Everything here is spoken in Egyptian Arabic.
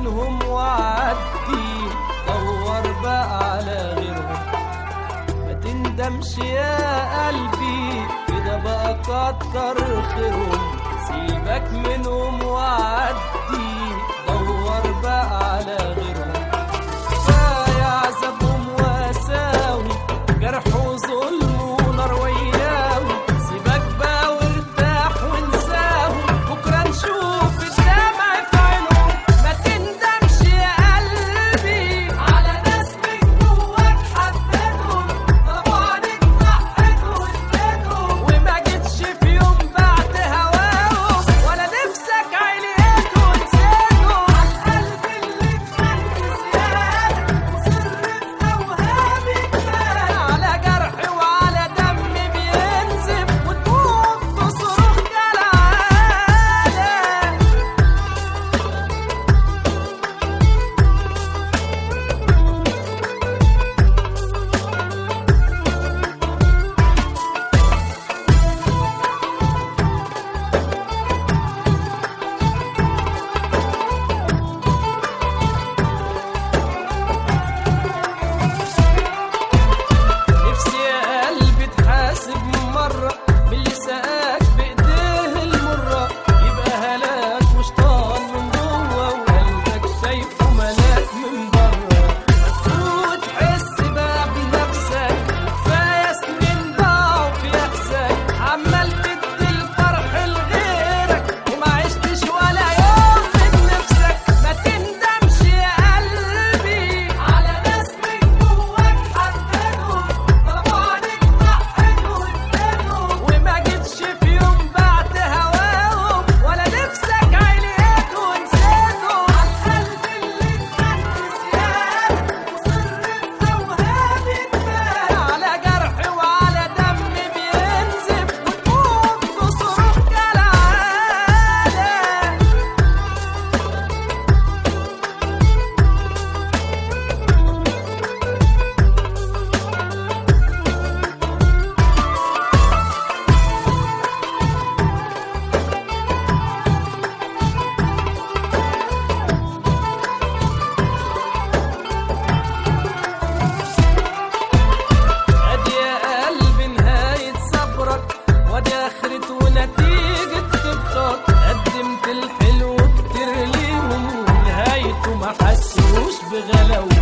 منهم وعدي دور بقى على غيرهم ما تندمش يا قلبي كده بقى كتر خيرهم سيبك منهم وعدي دور بقى على غيرهم كفاية عذابهم واساوي جرح وظلم ونار وياوي سيبك بقى وارتاح وانساهم بكرة نشوف الدمع في عينهم ما تندمش يا قلبي على ناس من جواك حبيتهم طلبوا عليك ضحيت واديتهم وما جيتش في يوم بعد هواهم ولا نفسك عليت ونسيتهم على القلب اللي اتمنى زيادة وسر في أوهامي كفاية على جرح وعلى دم بينزف وتموت بصروخ كالعادة نفسي يا قلبي تحاسب مرة باللي سقاك بإيديه المرة يبقى هلاك وشطان من جوه وقلبك شايفه ملاك من بره وتحس بقى بنفسك كفاية سنين ضاعوا في يأسك عمال تدي الفرح لغيرك وما عشتش ولا يوم من نفسك ما تندمش يا قلبي على ناس من جواك حبيتهم طلبوا عليك ضحيت واديتهم وما جيتش في يوم بعد هواهم ولا نفسك عليت ونسيتهم على القلب اللي اتمنى زيادة وسر في أوهامي كفاية على جرح وعلى دم بينزف وتموت بصروخ كالعادة ادي يا قلبي نهاية صبرك وادي اخرة ونتيجة طبطك قدمت الحلو كتير ليهم ونهايته ما حسوش بغلاوة